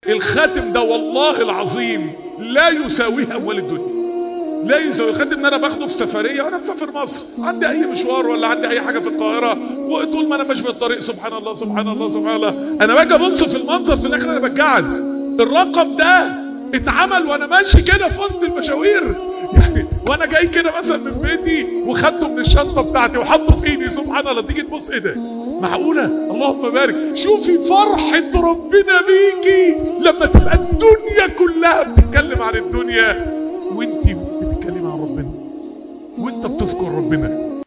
الخاتم ده والله العظيم لا يساويه اموال الدنيا لا يساوي الخاتم ان انا باخده في سفريه وانا مسافر مصر عندي اي مشوار ولا عندي اي حاجه في القاهره وطول ما انا ماشي في الطريق سبحان الله سبحان الله سبحان الله انا باجي ابص في المنظر في الاخر انا بتجعز الرقم ده اتعمل وانا ماشي كده في وسط المشاوير يعني وانا جاي كده مثلا من بيتي وخدته من الشنطه بتاعتي وحطه في ايدي سبحان الله تيجي تبص ايه ده معقوله اللهم بارك شوفي فرحه ربنا بيكي لما تبقى الدنيا كلها بتتكلم عن الدنيا وانت بتتكلمي عن ربنا وانت بتذكر ربنا